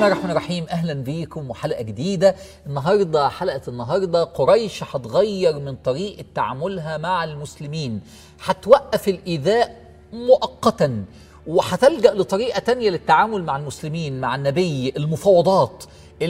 الله الرحمن الرحيم اهلا بيكم وحلقه جديده النهارده حلقه النهارده قريش هتغير من طريقه تعاملها مع المسلمين هتوقف الايذاء مؤقتا وهتلجا لطريقه تانية للتعامل مع المسلمين مع النبي المفاوضات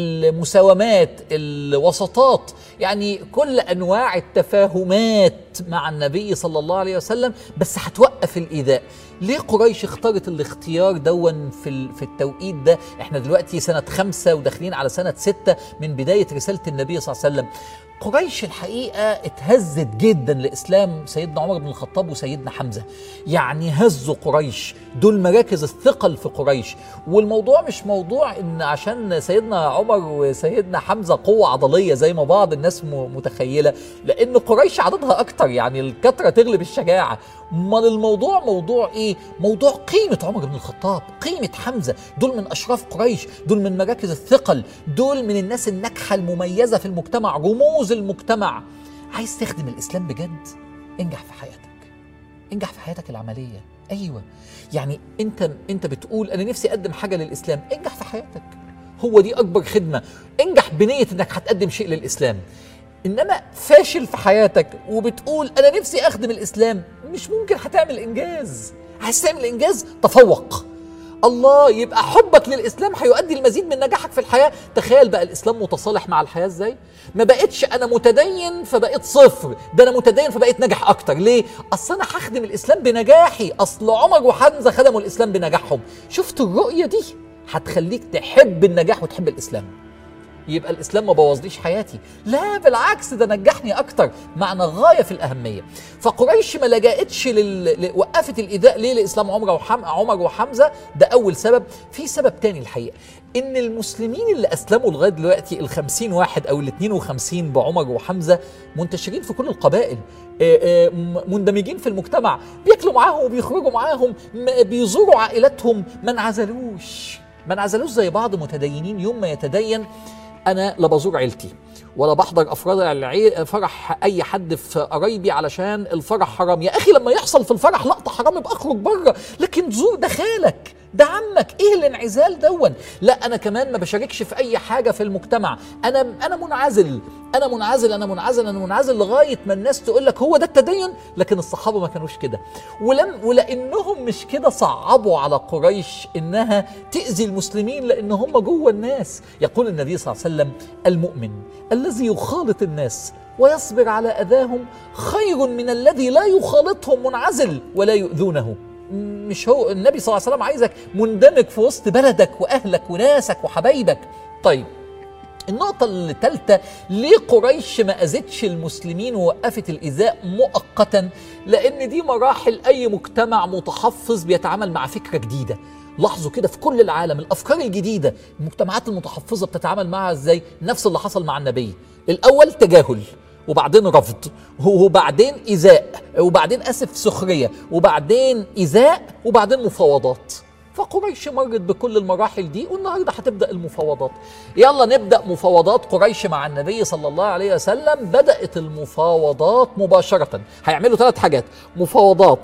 المساومات الوسطات يعني كل انواع التفاهمات مع النبي صلى الله عليه وسلم بس هتوقف الايذاء ليه قريش اختارت الاختيار دون في ال- في التوقيت ده احنا دلوقتي سنه خمسة وداخلين على سنه ستة من بدايه رساله النبي صلى الله عليه وسلم قريش الحقيقه اتهزت جدا لاسلام سيدنا عمر بن الخطاب وسيدنا حمزه يعني هزوا قريش دول مراكز الثقل في قريش والموضوع مش موضوع ان عشان سيدنا عمر وسيدنا حمزه قوه عضليه زي ما بعض الناس م- متخيله لان قريش عددها اكتر يعني الكثره تغلب الشجاعه امال الموضوع موضوع ايه موضوع قيمه عمر بن الخطاب قيمه حمزه دول من اشراف قريش دول من مراكز الثقل دول من الناس الناجحه المميزه في المجتمع رموز المجتمع عايز تخدم الاسلام بجد انجح في حياتك انجح في حياتك العمليه ايوه يعني انت انت بتقول انا نفسي اقدم حاجه للاسلام انجح في حياتك هو دي اكبر خدمه انجح بنيه انك هتقدم شيء للاسلام انما فاشل في حياتك وبتقول انا نفسي اخدم الاسلام مش ممكن هتعمل انجاز عايز تعمل انجاز تفوق الله يبقى حبك للاسلام هيؤدي المزيد من نجاحك في الحياه تخيل بقى الاسلام متصالح مع الحياه ازاي ما بقتش انا متدين فبقيت صفر ده انا متدين فبقيت ناجح اكتر ليه اصل انا هخدم الاسلام بنجاحي اصل عمر وحمزه خدموا الاسلام بنجاحهم شفت الرؤيه دي هتخليك تحب النجاح وتحب الاسلام يبقى الاسلام ما بوظليش حياتي لا بالعكس ده نجحني اكتر معنى غايه في الاهميه فقريش ما لجأتش لل... ل- وقفت الايذاء ليه لاسلام عمر وحم... عمر وحمزه ده اول سبب في سبب تاني الحقيقه ان المسلمين اللي اسلموا لغايه دلوقتي ال 50 واحد او ال 52 بعمر وحمزه منتشرين في كل القبائل آه، آه، م- مندمجين في المجتمع بياكلوا معاهم وبيخرجوا معاهم م- بيزوروا عائلاتهم ما انعزلوش ما انعزلوش زي بعض متدينين يوم ما يتدين انا لا بزور عيلتي ولا بحضر افراد العي... فرح اي حد في قرايبي علشان الفرح حرام يا اخي لما يحصل في الفرح لقطه حرام يبقى اخرج بره لكن زور ده خالك ده عمك ايه الانعزال دون لا انا كمان ما بشاركش في اي حاجه في المجتمع انا انا منعزل انا منعزل انا منعزل انا منعزل لغايه ما الناس تقول لك هو ده التدين لكن الصحابه ما كانوش كده ولم ولانهم مش كده صعبوا على قريش انها تاذي المسلمين لان هم جوه الناس يقول النبي صلى الله عليه وسلم المؤمن الذي يخالط الناس ويصبر على اذاهم خير من الذي لا يخالطهم منعزل ولا يؤذونه مش هو النبي صلى الله عليه وسلم عايزك مندمج في وسط بلدك واهلك وناسك وحبايبك طيب النقطة الثالثة ليه قريش ما أذتش المسلمين ووقفت الإيذاء مؤقتا؟ لأن دي مراحل أي مجتمع متحفظ بيتعامل مع فكرة جديدة. لاحظوا كده في كل العالم الأفكار الجديدة المجتمعات المتحفظة بتتعامل معها إزاي؟ نفس اللي حصل مع النبي. الأول تجاهل وبعدين رفض وبعدين إيذاء وبعدين أسف سخرية وبعدين إيذاء وبعدين مفاوضات. فقريش مرت بكل المراحل دي والنهارده هتبدا المفاوضات يلا نبدا مفاوضات قريش مع النبي صلى الله عليه وسلم بدات المفاوضات مباشره هيعملوا ثلاث حاجات مفاوضات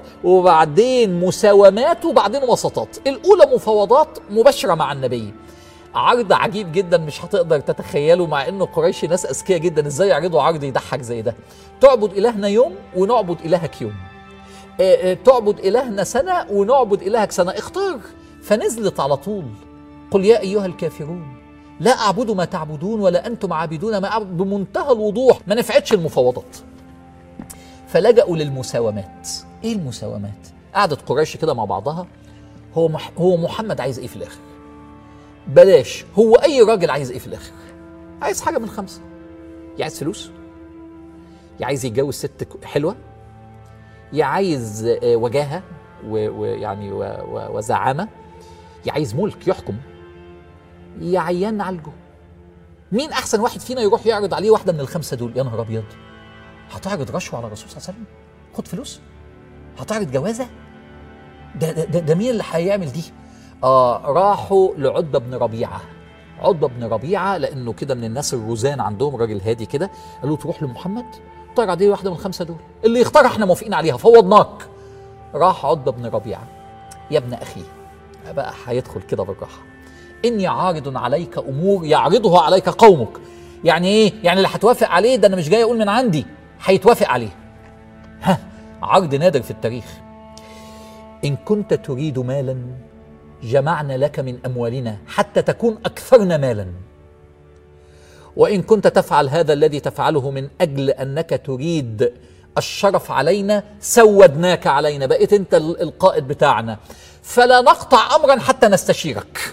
وبعدين مساومات وبعدين وسطات الاولى مفاوضات مباشره مع النبي عرض عجيب جدا مش هتقدر تتخيله مع انه قريش ناس اذكياء جدا ازاي يعرضوا عرض يضحك زي ده تعبد الهنا يوم ونعبد الهك يوم آه، آه، تعبد إلهنا سنة ونعبد إلهك سنة اختار فنزلت على طول قل يا أيها الكافرون لا أعبد ما تعبدون ولا أنتم عابدون ما أعبد بمنتهى الوضوح ما نفعتش المفاوضات فلجأوا للمساومات إيه المساومات؟ قعدت قريش كده مع بعضها هو مح هو محمد عايز إيه في الآخر؟ بلاش هو أي راجل عايز إيه في الآخر؟ عايز حاجة من خمسة يا عايز فلوس يا عايز يتجوز ست ك- حلوة يا عايز آه، وجاهه و- ويعني و- و- وزعامه يا عايز ملك يحكم يا عيان نعالجه مين احسن واحد فينا يروح يعرض عليه واحده من الخمسه دول يا نهار ابيض هتعرض رشوه على الرسول صلى الله عليه وسلم خد فلوس هتعرض جوازه ده ده, ده, ده مين اللي هيعمل دي اه راحوا لعتبه بن ربيعه عتبه بن ربيعه لانه كده من الناس الرزان عندهم راجل هادي كده قالوا تروح لمحمد اختار عليه واحده من الخمسه دول اللي يختار احنا موافقين عليها فوضناك راح عتبه بن ربيعه يا ابن اخي بقى هيدخل كده بالراحه اني عارض عليك امور يعرضها عليك قومك يعني ايه يعني اللي هتوافق عليه ده انا مش جاي اقول من عندي هيتوافق عليه ها عرض نادر في التاريخ ان كنت تريد مالا جمعنا لك من اموالنا حتى تكون اكثرنا مالا وان كنت تفعل هذا الذي تفعله من اجل انك تريد الشرف علينا سودناك علينا بقيت انت القائد بتاعنا فلا نقطع امرا حتى نستشيرك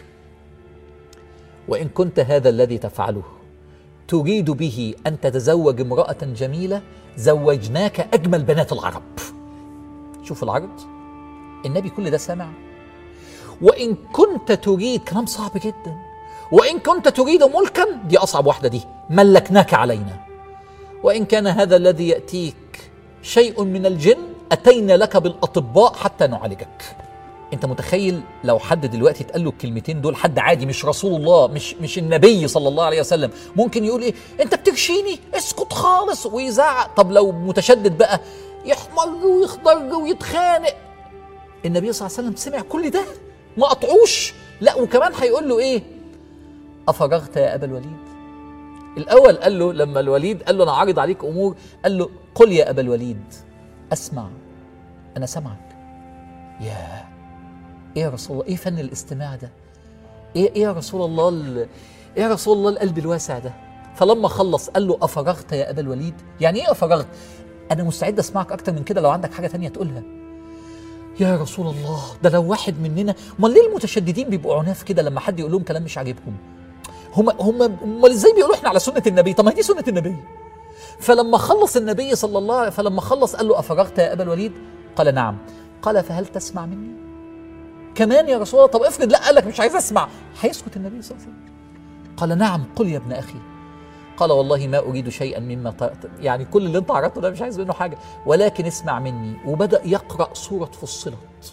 وان كنت هذا الذي تفعله تريد به ان تتزوج امراه جميله زوجناك اجمل بنات العرب شوف العرض النبي كل ده سمع وان كنت تريد كلام صعب جدا وان كنت تريد ملكا دي اصعب واحده دي ملكناك علينا وان كان هذا الذي ياتيك شيء من الجن اتينا لك بالاطباء حتى نعالجك انت متخيل لو حد دلوقتي اتقال له الكلمتين دول حد عادي مش رسول الله مش مش النبي صلى الله عليه وسلم ممكن يقول ايه انت بترشيني اسكت خالص ويزعق طب لو متشدد بقى يحمر ويخضر ويتخانق النبي صلى الله عليه وسلم سمع كل ده ما قطعوش لا وكمان هيقول له ايه افرغت يا ابا الوليد الاول قال له لما الوليد قال له انا عارض عليك امور قال له قل يا ابا الوليد اسمع انا سمعك يا ايه يا رسول الله ايه فن الاستماع ده ايه ايه يا رسول الله ال... ايه يا رسول الله القلب الواسع ده فلما خلص قال له افرغت يا ابا الوليد يعني ايه افرغت انا مستعد اسمعك اكتر من كده لو عندك حاجه تانية تقولها يا رسول الله ده لو واحد مننا امال ليه المتشددين بيبقوا عناف كده لما حد يقول لهم كلام مش عاجبهم هم هم امال ازاي بيقولوا احنا على سنه النبي طب ما هي دي سنه النبي فلما خلص النبي صلى الله عليه فلما خلص قال له افرغت يا ابا الوليد قال نعم قال فهل تسمع مني كمان يا رسول الله طب افرض لا قال لك مش عايز اسمع هيسكت النبي صلى الله عليه وسلم قال نعم قل يا ابن اخي قال والله ما اريد شيئا مما ط... يعني كل اللي انت عرضته ده مش عايز منه حاجه ولكن اسمع مني وبدا يقرا سوره فصلت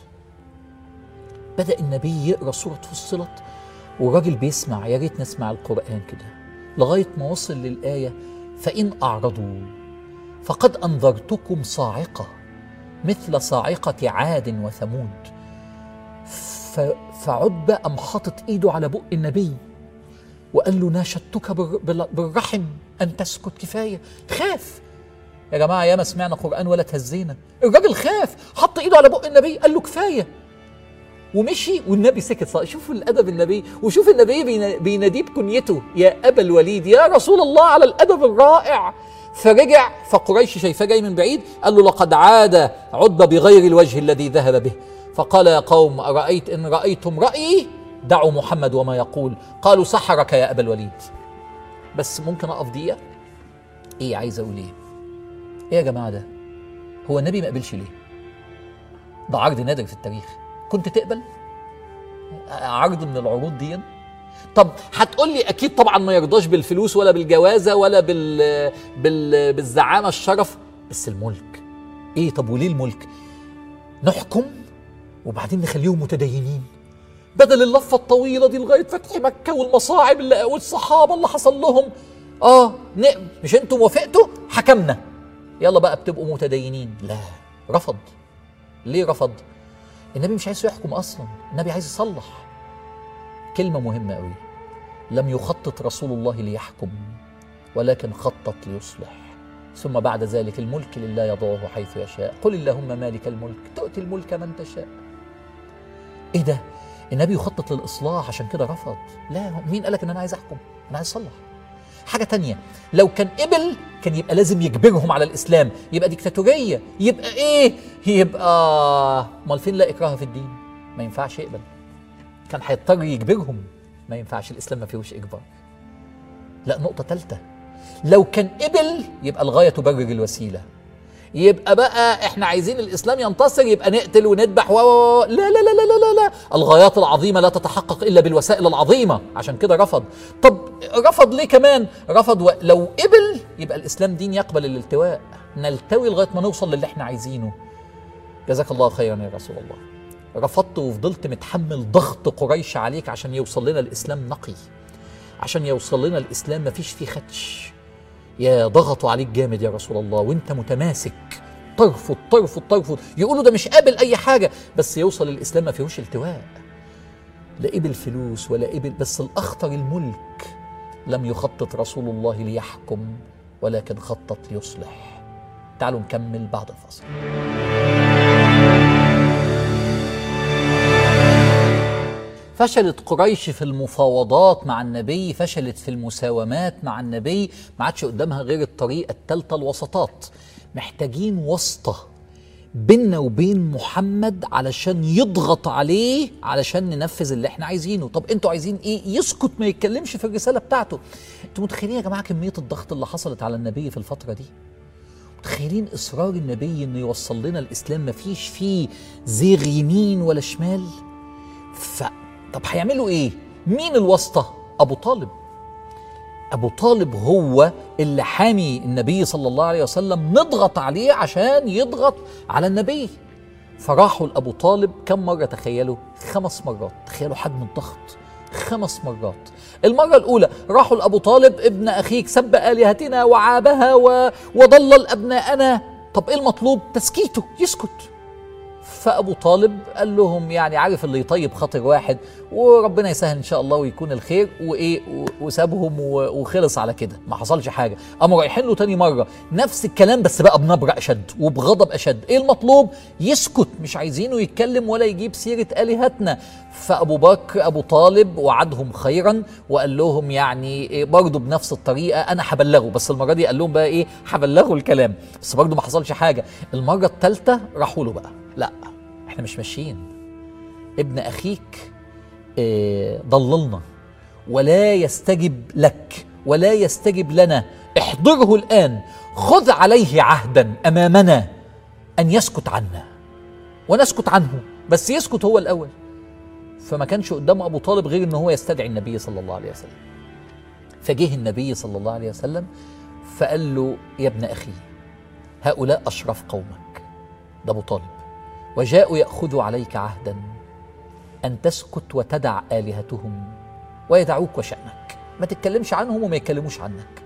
بدا النبي يقرا سوره فصلت والراجل بيسمع يا ريت نسمع القران كده لغايه ما وصل للايه فان اعرضوا فقد انذرتكم صاعقه مثل صاعقه عاد وثمود ف... فعتبه قام حاطط ايده على بق النبي وقال له ناشدتك بالرحم ان تسكت كفايه خاف يا جماعه ياما سمعنا قران ولا تهزينا الراجل خاف حط ايده على بق النبي قال له كفايه ومشي والنبي سكت شوفوا الادب النبي وشوف النبي بيناديه بكنيته يا ابا الوليد يا رسول الله على الادب الرائع فرجع فقريش شايفاه جاي من بعيد قال له لقد عاد عتبه بغير الوجه الذي ذهب به فقال يا قوم ارايت ان رايتم رايي دعوا محمد وما يقول قالوا سحرك يا ابا الوليد بس ممكن اقف دقيقه ايه عايز اقول ايه ايه يا جماعه ده هو النبي ما قبلش ليه ده عرض نادر في التاريخ كنت تقبل عرض من العروض دي طب هتقول لي اكيد طبعا ما يرضاش بالفلوس ولا بالجوازه ولا بال... بال... بالزعامه الشرف بس الملك ايه طب وليه الملك نحكم وبعدين نخليهم متدينين بدل اللفه الطويله دي لغايه فتح مكه والمصاعب اللي والصحابه اللي حصل لهم اه مش انتم وافقتوا حكمنا يلا بقى بتبقوا متدينين لا رفض ليه رفض النبي مش عايز يحكم اصلا النبي عايز يصلح كلمه مهمه قوي لم يخطط رسول الله ليحكم ولكن خطط ليصلح ثم بعد ذلك الملك لله يضعه حيث يشاء قل اللهم مالك الملك تؤتي الملك من تشاء ايه ده النبي يخطط للاصلاح عشان كده رفض لا مين قالك ان انا عايز احكم انا عايز اصلح حاجة تانية لو كان قبل كان يبقى لازم يجبرهم على الإسلام يبقى ديكتاتورية يبقى إيه يبقى امال فين لا إكراه في الدين ما ينفعش يقبل كان هيضطر يجبرهم ما ينفعش الإسلام ما فيهوش إجبار لا نقطة ثالثة لو كان قبل يبقى الغاية تبرر الوسيلة يبقى بقى احنا عايزين الاسلام ينتصر يبقى نقتل وندبح و لا لا لا لا لا لا لا الغايات العظيمه لا تتحقق الا بالوسائل العظيمه عشان كده رفض طب رفض ليه كمان رفض و... لو قبل يبقى الاسلام دين يقبل الالتواء نلتوي لغايه ما نوصل للي احنا عايزينه جزاك الله خيرا يا رسول الله رفضت وفضلت متحمل ضغط قريش عليك عشان يوصل لنا الاسلام نقي عشان يوصل لنا الاسلام ما فيش فيه خدش يا ضغطوا عليك جامد يا رسول الله وانت متماسك ترفض ترفض ترفض يقولوا ده مش قابل اي حاجه بس يوصل الاسلام ما فيهوش التواء لا قبل فلوس ولا قبل بس الأخطر الملك لم يخطط رسول الله ليحكم ولكن خطط ليصلح تعالوا نكمل بعد الفصل فشلت قريش في المفاوضات مع النبي فشلت في المساومات مع النبي ما عادش قدامها غير الطريقة الثالثة الوسطات محتاجين واسطة بيننا وبين محمد علشان يضغط عليه علشان ننفذ اللي احنا عايزينه طب انتوا عايزين ايه يسكت ما يتكلمش في الرسالة بتاعته انتوا متخيلين يا جماعة كمية الضغط اللي حصلت على النبي في الفترة دي متخيلين اصرار النبي انه يوصل لنا الاسلام مفيش فيه زيغ يمين ولا شمال ف طب هيعملوا ايه مين الواسطه ابو طالب ابو طالب هو اللي حامي النبي صلى الله عليه وسلم نضغط عليه عشان يضغط على النبي فراحوا لابو طالب كم مره تخيلوا خمس مرات تخيلوا حجم الضغط خمس مرات المرة الأولى راحوا لأبو طالب ابن أخيك سب آلهتنا وعابها و... وضلل أبناءنا طب إيه المطلوب تسكيته يسكت فابو طالب قال لهم يعني عارف اللي يطيب خاطر واحد وربنا يسهل ان شاء الله ويكون الخير وايه وسابهم وخلص على كده ما حصلش حاجه قاموا رايحين له تاني مره نفس الكلام بس بقى بنبره اشد وبغضب اشد ايه المطلوب يسكت مش عايزينه يتكلم ولا يجيب سيره الهتنا فابو بكر ابو طالب وعدهم خيرا وقال لهم يعني إيه برضه بنفس الطريقه انا هبلغه بس المره دي قال لهم بقى ايه هبلغه الكلام بس برضه ما حصلش حاجه المره الثالثه راحوا له بقى لا احنا مش ماشيين ابن اخيك اه ضللنا ولا يستجب لك ولا يستجب لنا احضره الان خذ عليه عهدا امامنا ان يسكت عنا ونسكت عنه بس يسكت هو الاول فما كانش قدام ابو طالب غير ان هو يستدعي النبي صلى الله عليه وسلم فجه النبي صلى الله عليه وسلم فقال له يا ابن اخي هؤلاء اشرف قومك ده ابو طالب وجاءوا ياخذوا عليك عهدا ان تسكت وتدع الهتهم ويدعوك وشانك ما تتكلمش عنهم وما يتكلموش عنك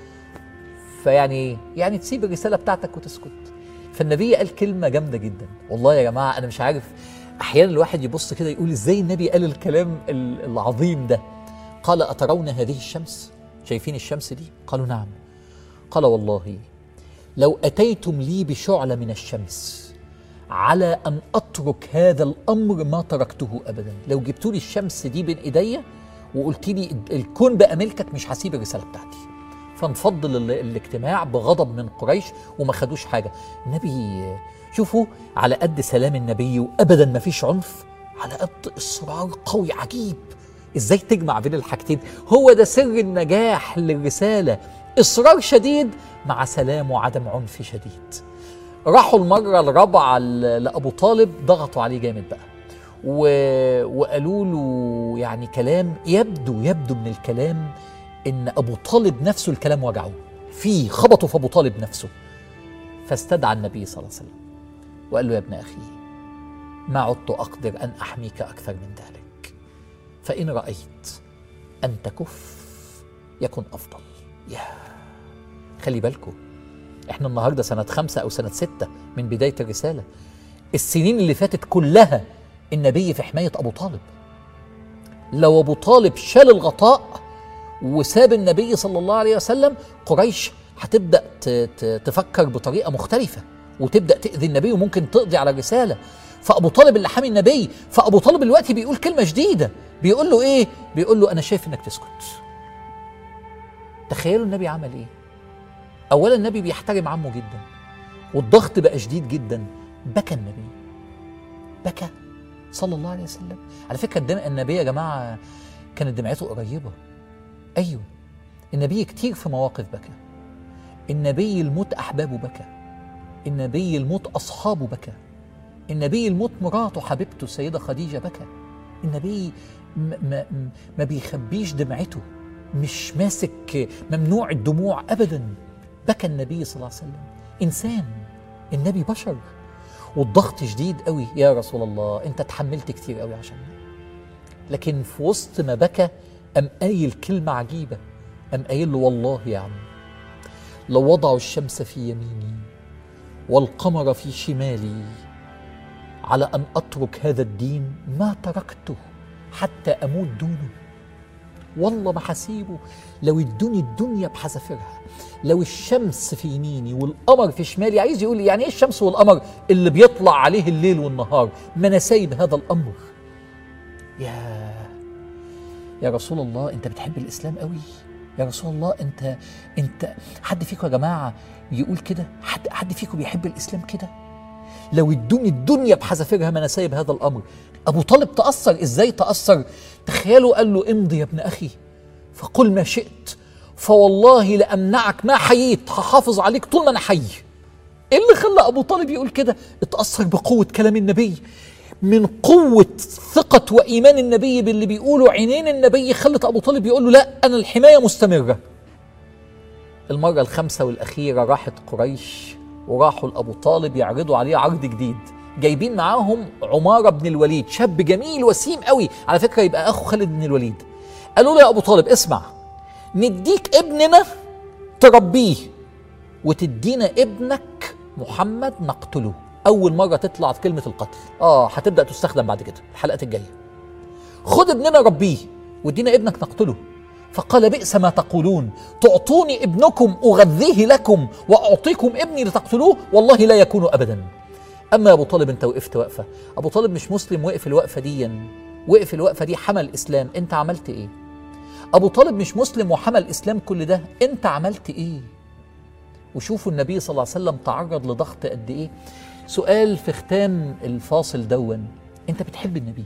فيعني يعني تسيب الرساله بتاعتك وتسكت فالنبي قال كلمه جامده جدا والله يا جماعه انا مش عارف احيانا الواحد يبص كده يقول ازاي النبي قال الكلام العظيم ده قال اترون هذه الشمس شايفين الشمس دي قالوا نعم قال والله لو اتيتم لي بشعله من الشمس على ان اترك هذا الامر ما تركته ابدا لو جبتوا لي الشمس دي بين ايديا وقلت لي الكون بقى ملكك مش هسيب الرساله بتاعتي فانفض الاجتماع بغضب من قريش وما خدوش حاجه النبي شوفوا على قد سلام النبي وابدا ما فيش عنف على قد اصرار قوي عجيب ازاي تجمع بين الحاجتين هو ده سر النجاح للرساله اصرار شديد مع سلام وعدم عنف شديد راحوا المره الرابعه لابو طالب ضغطوا عليه جامد بقى و... وقالوا له يعني كلام يبدو يبدو من الكلام ان ابو طالب نفسه الكلام وجعه في خبطوا في ابو طالب نفسه فاستدعى النبي صلى الله عليه وسلم وقال له يا ابن اخي ما عدت اقدر ان احميك اكثر من ذلك فان رايت ان تكف يكن افضل يا خلي بالكم احنا النهارده سنه خمسه او سنه سته من بدايه الرساله السنين اللي فاتت كلها النبي في حمايه ابو طالب لو ابو طالب شال الغطاء وساب النبي صلى الله عليه وسلم قريش هتبدا تفكر بطريقه مختلفه وتبدا تاذي النبي وممكن تقضي على الرساله فابو طالب اللي حامي النبي فابو طالب دلوقتي بيقول كلمه جديده بيقول له ايه بيقول له انا شايف انك تسكت تخيلوا النبي عمل ايه اولا النبي بيحترم عمه جدا والضغط بقى شديد جدا بكى النبي بكى صلى الله عليه وسلم على فكره الدم النبي يا جماعه كانت دمعته قريبه ايوه النبي كتير في مواقف بكى النبي الموت احبابه بكى النبي الموت اصحابه بكى النبي الموت مراته حبيبته السيده خديجه بكى النبي ما, ما, ما بيخبيش دمعته مش ماسك ممنوع الدموع ابدا بكى النبي صلى الله عليه وسلم انسان النبي بشر والضغط شديد قوي يا رسول الله انت تحملت كتير قوي عشان لكن في وسط ما بكى قام قايل كلمه عجيبه قام قايل له والله يا عم لو وضعوا الشمس في يميني والقمر في شمالي على ان اترك هذا الدين ما تركته حتى اموت دونه والله ما هسيبه لو ادوني الدنيا بحذافيرها لو الشمس في يميني والقمر في شمالي عايز يقول لي يعني ايه الشمس والقمر اللي بيطلع عليه الليل والنهار ما انا سايب هذا الامر يا يا رسول الله انت بتحب الاسلام قوي يا رسول الله انت انت حد فيكم يا جماعه يقول كده حد حد فيكم بيحب الاسلام كده لو ادوني الدنيا بحذافيرها ما انا سايب هذا الامر ابو طالب تاثر ازاي تاثر تخيلوا قال له امضي يا ابن اخي فقل ما شئت فوالله لامنعك ما حييت هحافظ عليك طول ما انا حي ايه اللي خلى ابو طالب يقول كده اتاثر بقوه كلام النبي من قوة ثقة وإيمان النبي باللي بيقوله عينين النبي خلت أبو طالب يقول له لا أنا الحماية مستمرة المرة الخامسة والأخيرة راحت قريش وراحوا لأبو طالب يعرضوا عليه عرض جديد جايبين معاهم عمارة بن الوليد شاب جميل وسيم قوي على فكرة يبقى أخو خالد بن الوليد قالوا له يا أبو طالب اسمع نديك ابننا تربيه وتدينا ابنك محمد نقتله اول مره تطلع في كلمه القتل اه هتبدا تستخدم بعد كده الحلقات الجايه خد ابننا ربيه وادينا ابنك نقتله فقال بئس ما تقولون تعطوني ابنكم اغذيه لكم واعطيكم ابني لتقتلوه والله لا يكون ابدا اما يا ابو طالب انت وقفت وقفه ابو طالب مش مسلم وقف الوقفه دي وقف الوقفه دي حمل الاسلام انت عملت ايه ابو طالب مش مسلم وحمل الاسلام كل ده انت عملت ايه وشوفوا النبي صلى الله عليه وسلم تعرض لضغط قد ايه سؤال في ختام الفاصل دون انت بتحب النبي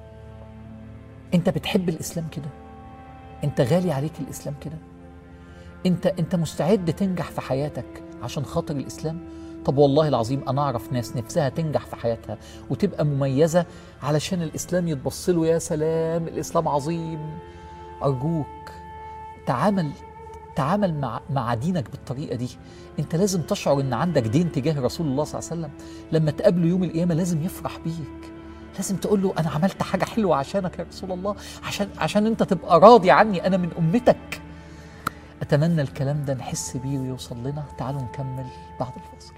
انت بتحب الاسلام كده انت غالي عليك الاسلام كده انت انت مستعد تنجح في حياتك عشان خاطر الاسلام طب والله العظيم انا اعرف ناس نفسها تنجح في حياتها وتبقى مميزه علشان الاسلام يتبص له يا سلام الاسلام عظيم ارجوك تعامل تعامل مع مع دينك بالطريقه دي انت لازم تشعر ان عندك دين تجاه رسول الله صلى الله عليه وسلم لما تقابله يوم القيامه لازم يفرح بيك لازم تقول له انا عملت حاجه حلوه عشانك يا رسول الله عشان عشان انت تبقى راضي عني انا من امتك اتمنى الكلام ده نحس بيه ويوصل لنا تعالوا نكمل بعد الفاصل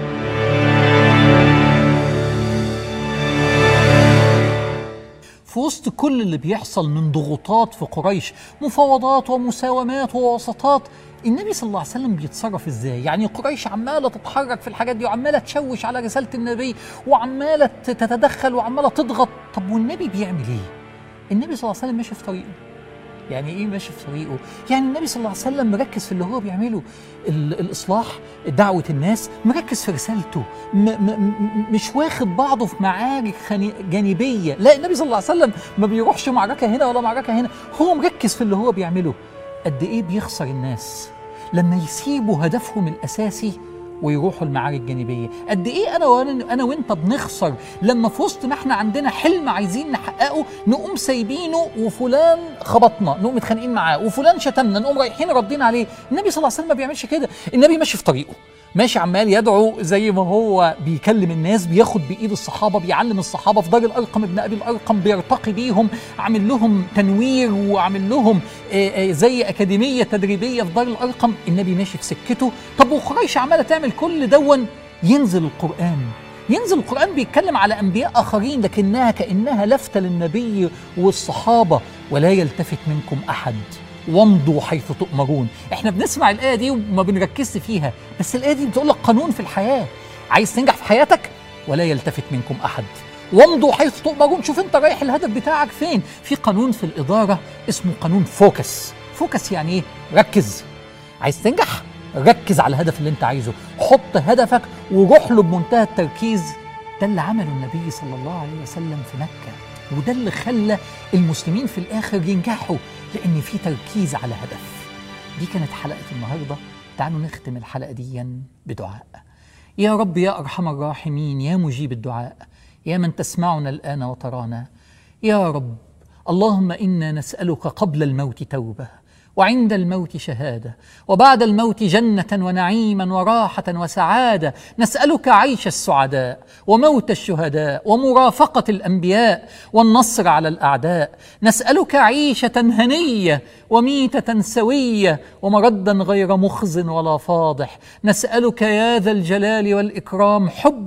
في وسط كل اللي بيحصل من ضغوطات في قريش مفاوضات ومساومات ووسطات النبي صلى الله عليه وسلم بيتصرف ازاي؟ يعني قريش عماله تتحرك في الحاجات دي وعماله تشوش على رساله النبي وعماله تتدخل وعماله تضغط، طب والنبي بيعمل ايه؟ النبي صلى الله عليه وسلم ماشي في طريقه. يعني ايه ماشي في طريقه؟ يعني النبي صلى الله عليه وسلم مركز في اللي هو بيعمله ال- الاصلاح دعوه الناس مركز في رسالته م م م مش واخد بعضه في معارك خني- جانبيه لا النبي صلى الله عليه وسلم ما بيروحش معركه هنا ولا معركه هنا هو مركز في اللي هو بيعمله قد ايه بيخسر الناس لما يسيبوا هدفهم الاساسي ويروحوا المعارك الجانبيه قد ايه انا وانا انا وانت بنخسر لما في وسط ما احنا عندنا حلم عايزين نحققه نقوم سايبينه وفلان خبطنا نقوم متخانقين معاه وفلان شتمنا نقوم رايحين ردين عليه النبي صلى الله عليه وسلم ما بيعملش كده النبي ماشي في طريقه ماشي عمال يدعو زي ما هو بيكلم الناس بياخد بايد الصحابه بيعلم الصحابه في دار الارقم ابن ابي الارقم بيرتقي بيهم عامل لهم تنوير وعامل لهم آه، آه، زي اكاديميه تدريبيه في دار الارقم النبي ماشي في سكته طب وقريش عماله تعمل كل دون ينزل القران ينزل القرآن بيتكلم على أنبياء آخرين لكنها كأنها لفتة للنبي والصحابة ولا يلتفت منكم أحد وامضوا حيث تؤمرون احنا بنسمع الآية دي وما بنركزش فيها بس الآية دي بتقول لك قانون في الحياة عايز تنجح في حياتك ولا يلتفت منكم أحد وامضوا حيث تؤمرون شوف انت رايح الهدف بتاعك فين في قانون في الإدارة اسمه قانون فوكس فوكس يعني ايه ركز عايز تنجح ركز على الهدف اللي انت عايزه حط هدفك وروح له بمنتهى التركيز ده اللي عمله النبي صلى الله عليه وسلم في مكة وده اللي خلى المسلمين في الآخر ينجحوا لأن في تركيز على هدف دي كانت حلقة النهاردة تعالوا نختم الحلقة دي بدعاء يا رب يا أرحم الراحمين يا مجيب الدعاء يا من تسمعنا الآن وترانا يا رب اللهم إنا نسألك قبل الموت توبة وعند الموت شهاده وبعد الموت جنه ونعيما وراحه وسعاده نسالك عيش السعداء وموت الشهداء ومرافقه الانبياء والنصر على الاعداء نسالك عيشه هنيه وميته سويه ومردا غير مخز ولا فاضح نسالك يا ذا الجلال والاكرام حبك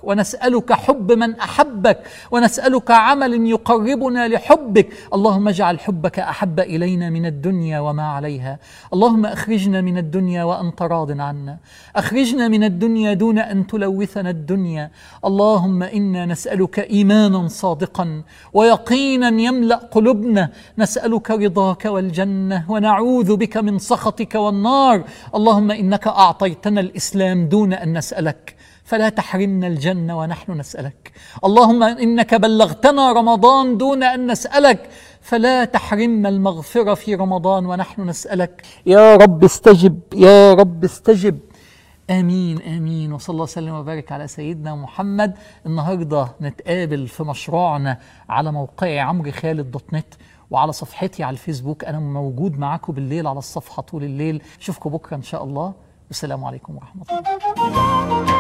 ونسألك حب من أحبك ونسألك عمل يقربنا لحبك اللهم اجعل حبك أحب إلينا من الدنيا وما عليها اللهم أخرجنا من الدنيا وأنت راض عنا أخرجنا من الدنيا دون أن تلوثنا الدنيا اللهم إنا نسألك إيمانا صادقا ويقينا يملأ قلوبنا نسألك رضاك والجنة ونعوذ بك من سخطك والنار اللهم إنك أعطيتنا الإسلام دون أن نسألك فلا تحرمنا الجنة ونحن نسألك اللهم إنك بلغتنا رمضان دون أن نسألك فلا تحرمنا المغفرة في رمضان ونحن نسألك يا رب استجب يا رب استجب امين امين وصلى الله وسلم وبارك على سيدنا محمد النهارده نتقابل في مشروعنا على موقعي عمرو خالد دوت نت وعلى صفحتي على الفيسبوك انا موجود معاكم بالليل على الصفحه طول الليل اشوفكم بكره ان شاء الله والسلام عليكم ورحمه الله